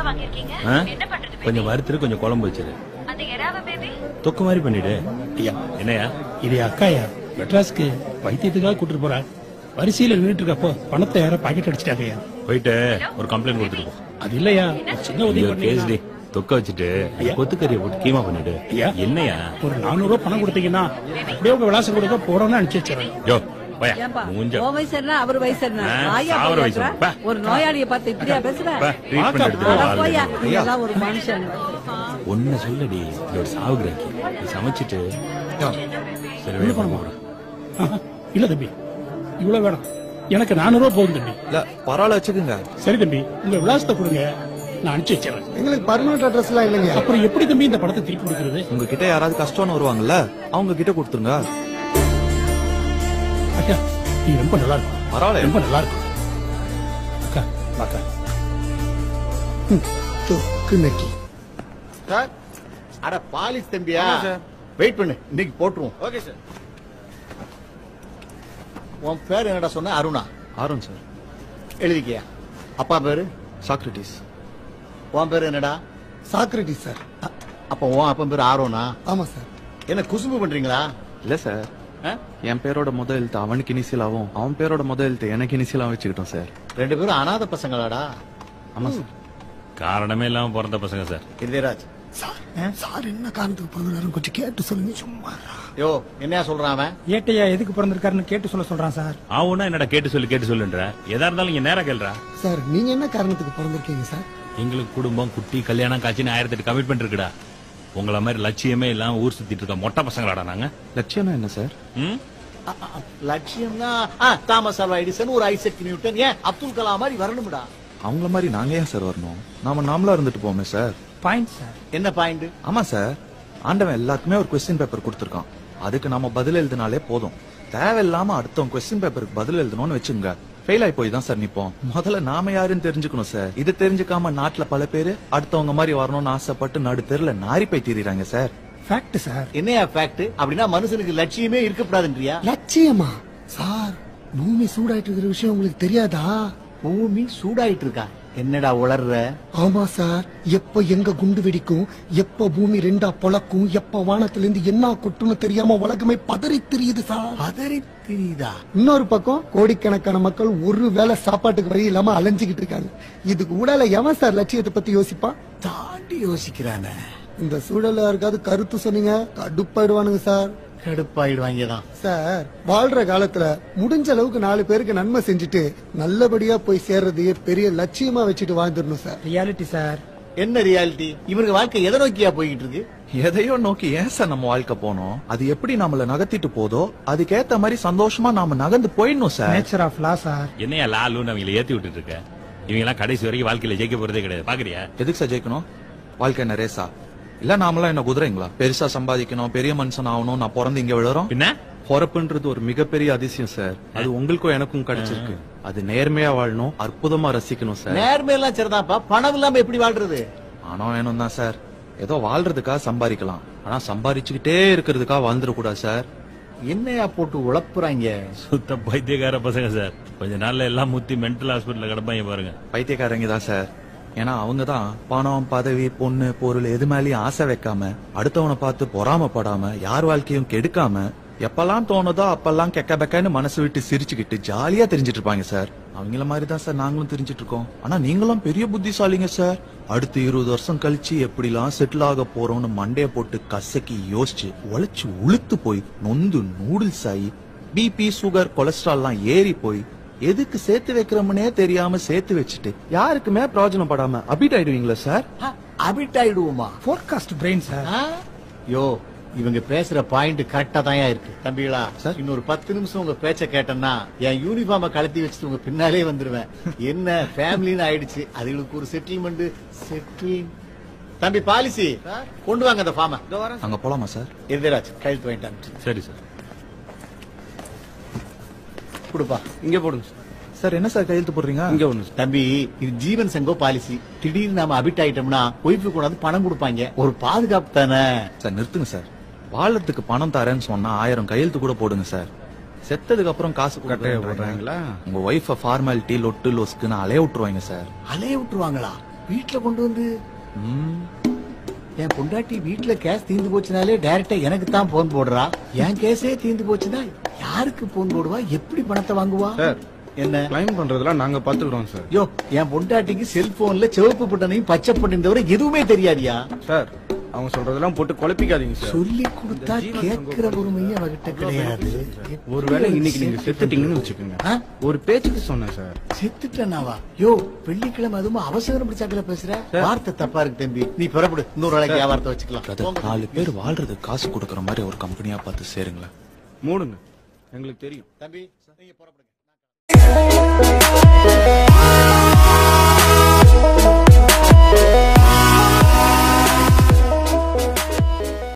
வாங்கிருக்கீங்க ஆ? என்ன பண்றது கொஞ்சம் வறுத்துட்டு கொஞ்சம் குழம்பு வச்சிரு அந்த எறாவ பேபி தொக்கு மாதிரி பண்ணிடு ஐயா என்னையா இது என் அக்காயா மெட்ராஸ்க்கு வைத்தியத்துக்காக கூட்டிட்டு போறா வரிசையில நின்றுட்டு இருக்கப்போ பணத்தை யாரோ பாக்கெட் அடிச்சிட்டாங்கய்யா போயிட்டு ஒரு கம்ப்ளைண்ட் கொடுத்துட்டு போ அது இல்லையா ஒரு சின்ன உதவி ஐயோ, கேஸ் டி பண்ணீங்கன்னா தொக்க வச்சுட்டு கொத்துக்கறியை போட்டு கீமா பண்ணிடு ஐயா. என்னையா ஒரு நானூறு ரூபாய் பணம் கொடுத்தீங்கன்னா அப்படியே உங்க விலாசம் கொடுக்க போறோம்னு அனுப்பிச்சு வச்சிடறேன் யோ போயா ஏன்பா மூஞ்ச உன் வயசு என்ன அவர் வயசு என்ன ஆ, ஆயா சாவர போய் வயசு. பேசுற? பா. ஒரு நோயாளிய பார்த்து இப்படியா பேசுற பா, ட்ரீட்மெண்ட் எடுத்து அட வா, போயா ஆளு. நீ எல்லாம் ஒரு மனுஷன் ஒன்னு சொல்லடி இதோட சாவுகிறாக்கி நீ சமைச்சிட்டு சரி வே, போறோம். ஆஹா, இல்ல தம்பி இவ்வளவு வேணாம் எனக்கு நானூறு ரூபாய் போதும் தம்பி இல்ல பரவாயில்ல வச்சுக்கோங்க சரி தம்பி உங்க விலாசத்தை கொடுங்க நான் அனுப்பிச்சு வச்சிடறேன் எங்களுக்கு பர்மனன்ட் அட்ரஸ் எல்லாம் இல்லைங்க அப்புறம் எப்படி தம்பி இந்த படத்தை திருப்பி கொடுக்கறது உங்ககிட்ட யாராவது கஷ்டம்னு வருவாங்கல்ல அவங்க கிட்ட கொடுத்துருங்க அக்கா நீ ரொம்ப நல்லா இருக்கும் பரவாயில்ல. ரொம்ப நல்லா இருக்கும் அக்கா வாக்கா தொக்கு நக்கி சார் அட பாலிஸ் தம்பியா வெயிட் பண்ணு இன்னைக்கு போட்டுருவோம் ஓகே சார் உன் பேர் என்னடா சொன்ன அருணா ஆரோன் சார் எழுதிக்கியா அப்பா பேரு சாக்ரட்டிஸ் உன் பேரு என்னடா சாக்ரட்டிஸ் சார் அ- அப்ப உன் அப்பன் பேரு ஆரோனா ஆமா சார் என்ன குசும்பு பண்றீங்களா இல்ல சார் ஆ? என் பேரோட முதல் எழுத்து அவனுக்கு இனிஷியல் ஆகும் அவன் பேரோட முதல் எழுத்து எனக்கு இனிஷியலாகவும் வச்சுக்கிட்டோம் சார் ரெண்டு பேரும் அனாதை பசங்களாடா ஆமா சார் காரணமே இல்லாம பிறந்த பசங்க சார் இருதயராஜ் சார் சார் என்ன காரணத்துக்கு பிறகு கொஞ்சம் கேட்டு சொல்லுங்க சும்மா யோ என்னையா சொல்றான் அவன் ஏட்டையா எதுக்கு பிறந்திருக்காருன்னு கேட்டு சொல்ல சொல்றான் சார் ஆவுனா என்னடா கேட்டு சொல்லு கேட்டு சொல்லுன்ற எதா இருந்தாலும் இங்க நேரா கேள்றா சார் நீங்க என்ன காரணத்துக்கு பிறந்திருக்கீங்க சார் எங்களுக்கு குடும்பம் குட்டி கல்யாணம் காட்சின்னு ஆயிரத்தி எட்டு கமிட்மெண்ட் இருக்குடா உங்கள மாதிரி லட்சியமே இல்லாம ஊர் சுத்திட்டு இருக்க மொட்டை பசங்களாடா நாங்க லட்சியம்னா என்ன சார் ம்? அ- அ- அ, லட்சியம்னா ஆ, தாமஸ் ஆல்வா எடிசன் ஒரு ஐசக் நியூட்டன் ஏன் அப்துல் கலாம் மாதிரி வரணும்டா அவங்கள மாதிரி நாங்க ஏன் சார் வரணும் நாம நாமளா இருந்துட்டு போமே சார் பாயிண்ட் சார் என்ன பாயிண்ட் ஆமா சார் ஆண்டவன் எல்லாருக்குமே ஒரு கொஸ்டின் பேப்பர் கொடுத்துருக்கான் அதுக்கு நாம பதில் எழுதினாலே போதும் தேவையில்லாம அடுத்தவங்க கொஸ்டின் பேப்பருக்கு பதில் எழுதணும்னு வச்சுங்க ஃபெயில் ஆகி போய் தான் சார் நிப்போம் முதல்ல நாம யாருன்னு தெரிஞ்சுக்கணும் சார் இது தெரிஞ்சுக்காம நாட்டுல பல பேரு அடுத்தவங்க மாதிரி வரணும்னு ஆசைப்பட்டு நடு தெருல நாரி போய் தீரிறாங்க சார் ஃபேக்ட் சார் என்னையா ஃபேக்ட் அப்படின்னா மனுஷனுக்கு லட்சியமே இருக்கக்கூடாதுன்றியா லட்சியமா சார் பூமி சூடாயிட்டு இருக்கிற விஷயம் உங்களுக்கு தெரியாதா பூமி சூடாயிட்டு இருக்கா என்னடா உளர்ற ஆமா சார் எப்ப எங்க குண்டு வெடிக்கும் எப்ப பூமி ரெண்டா பொளக்கும் எப்ப வானத்துல இருந்து என்ன கொட்டுன்னு தெரியாம உலகமே பதறி தெரியுது சார் பதறி தெரியுதா இன்னொரு பக்கம் கோடிக்கணக்கான மக்கள் ஒரு வேளை சாப்பாட்டுக்கு வழி இல்லாம அலைஞ்சுக்கிட்டு இருக்காங்க இதுக்கு ஊடால எவன் சார் லட்சியத்தை பத்தி யோசிப்பான் தாண்டி யோசிக்கிறானே இந்த சூழல்ல யாருக்காவது கருத்து சொன்னீங்க கடுப்பாயிடுவானுங்க சார் கடுப்பாயிடுவாங்க தான் சார் வாழ்ற காலத்துல முடிஞ்ச அளவுக்கு நாலு பேருக்கு நன்மை செஞ்சுட்டு நல்லபடியா போய் சேர்றதையே பெரிய லட்சியமா வச்சுட்டு வாழ்ந்துடணும் சார் ரியாலிட்டி சார் என்ன ரியாலிட்டி இவனுக்கு வாழ்க்கை எதை நோக்கியா போய்கிட்டு இருக்கு எதையோ நோக்கி ஏன் சார் நம்ம வாழ்க்கை போனோம் அது எப்படி நம்மள நகர்த்திட்டு போதோ அதுக்கேத்த மாதிரி சந்தோஷமா நாம நகர்ந்து போயிடணும் sir nature of law sir என்னையா லாலுன்னு அவங்களை ஏத்தி விட்டுட்டு இருக்க இவங்க எல்லாம் கடைசி வரைக்கும் வாழ்க்கையில ஜெயிக்க போறதே கிடையாது பாக்குறியா எதுக்கு சார் ஜெயிக்கணும் வாழ்க்கை என்ன ரேசா இல்ல நாமெல்லாம் என்ன குதிரைங்களா பெருசா சம்பாதிக்கணும் பெரிய மனுஷன் ஆகணும் நான் பிறந்து இங்க விழுறோம் பின்ன பொறப்புன்றது ஒரு மிகப்பெரிய அதிசயம் சார் அது உங்களுக்கும் எனக்கும் கிடைச்சிருக்கு அது நேர்மையா வாழணும் அற்புதமா ரசிக்கணும் சார் நேர்மையெல்லாம் சரிதான்ப்பா பணம் இல்லாம எப்படி வாழ்றது ஆனா வேணும் தான் சார் ஏதோ வாழ்றதுக்காக சம்பாதிக்கலாம் ஆனா சம்பாதிச்சுக்கிட்டே இருக்கிறதுக்காக வாழ்ந்துடக்கூடாது சார் என்னையா போட்டு உழப்புறாங்க சுத்த பைத்தியக்கார பசங்க சார் கொஞ்ச நாள்ல எல்லாம் முத்தி மென்டல் ஹாஸ்பிட்டல்ல கிடப்பாங்க பாருங்க பைத்தியக்காரங்க தான் சார் ஏன்னா அவங்க தான் பணம் பதவி பொண்ணு பொருள் எது மேலயும் ஆசை வைக்காம அடுத்தவனை பார்த்து பொறாமப்படாம யார் வாழ்க்கையும் கெடுக்காம எப்பெல்லாம் தோணுதோ அப்பெல்லாம் கெக்க பெக்கன்னு மனசு விட்டு சிரிச்சுக்கிட்டு ஜாலியா தெரிஞ்சிட்டு இருப்பாங்க சார் அவங்கள மாதிரி தான் சார் நாங்களும் தெரிஞ்சிட்டு இருக்கோம் ஆனா நீங்களும் பெரிய புத்திசாலிங்க சார் அடுத்து இருபது வருஷம் கழிச்சு எப்படிலாம் செட்டில் ஆக போறோம்னு மண்டைய போட்டு கசக்கி யோசிச்சு உழைச்சு உளுத்து போய் நொந்து நூடுல்ஸ் ஆகி பிபி சுகர் கொலஸ்ட்ரால்லாம் ஏறி போய் எதுக்கு சேர்த்து வைக்கிறோம்னே தெரியாம சேர்த்து வச்சுட்டு யாருக்குமே பிரயோஜனம் படாம அபிட் ஆயிடுவீங்களா சார் அபிட் ஆயிடுவோமா ஃபோர்காஸ்ட் பிரெயின் சார் ஆ? யோ இவங்க பேசுற பாயிண்ட் கரெக்டா தான் இருக்கு தம்பிகளா சார். இன்னொரு பத்து நிமிஷம் உங்க பேச்ச கேட்டேன்னா என் யூனிஃபார்ம கழட்டி வச்சுட்டு உங்க பின்னாலே வந்துருவேன் என்ன ஃபேமிலின்னு ஆயிடுச்சு அதுகளுக்கு ஒரு செட்டில்மெண்ட் செட்டில் தம்பி பாலிசி கொண்டு வாங்க அந்த ஃபார்ம அங்க போலாமா சார் எதிராஜ் கையெழுத்து வாங்கிட்டாங்க சரி சார் கொடுப்பா இங்க போடுங்க சார் என்ன சார் கையெழுத்து போடுறீங்க இங்க ஒண்ணு தம்பி இது ஜீவன் சங்கோ பாலிசி திடீர்னு நாம அபிட் ஆயிட்டோம்னா ஒய்ஃபு கொண்டாந்து பணம் கொடுப்பாங்க ஒரு பாதுகாப்பு தானே சார் நிறுத்துங்க சார் வாழறதுக்கு பணம் தரேன்னு சொன்னா ஆயிரம் கையெழுத்து கூட போடுங்க சார் செத்ததுக்கு அப்புறம் காசு கட்டைய கொடுக்குறேன்றாங்க. போடுறாங்களா உங்க ஒய்ஃப ஃபார்மாலிட்டி லொட்டு லொஸ்க்குன்னு அலைய விட்டுருவாங்க சார் அலைய விட்டுருவாங்களா வீட்டுல கொண்டு வந்து ம், என் பொண்டாட்டி வீட்டுல கேஸ் தீந்து போச்சுனாலே டைரக்டா எனக்கு தான் போன் போடுறா என் கேஸே தீந்து போச்சுன்னா யாருக்கு போன் போடுவா எப்படி பணத்தை வாங்குவா சார். என்ன கிளைம் பண்றதெல்லாம் நாங்க பாத்துக்கிறோம் சார் யோ என் பொண்டாட்டிக்கு செல்போன்ல சிவப்பு பட்டனையும் பச்சை பட்டன் தவிர எதுவுமே தெரியாதியா சார் அவங்க சொல்றதெல்லாம் போட்டு குழப்பிக்காதீங்க சார் சொல்லி கொடுத்தா கேட்கிற பொறுமையும் அவகிட்ட கிடையாது ஒருவேளை இன்னைக்கு நீங்க செத்துட்டீங்கன்னு வச்சுக்கோங்க ஆ? ஒரு பேச்சுக்கு சொன்னேன் சார் செத்துட்டனாவா யோ வெள்ளிக்கிழமை அதுவும் அவசரம் பிடிச்சாக்கல பேசுற வார்த்தை தப்பா இருக்கு தம்பி நீ புறப்படு இன்னொரு நாளைக்கு வியாபாரத்தை வச்சுக்கலாம் brother, போங்க. நாலு பேர் வாழ்றதுக்கு காசு கொடுக்கற மாதிரி ஒரு கம்பெனியா பார்த்து சேருங்களேன் மூடுங்க எங்களுக்கு தெரியும் தம்பி நீங்க புறப்படுங்க Thank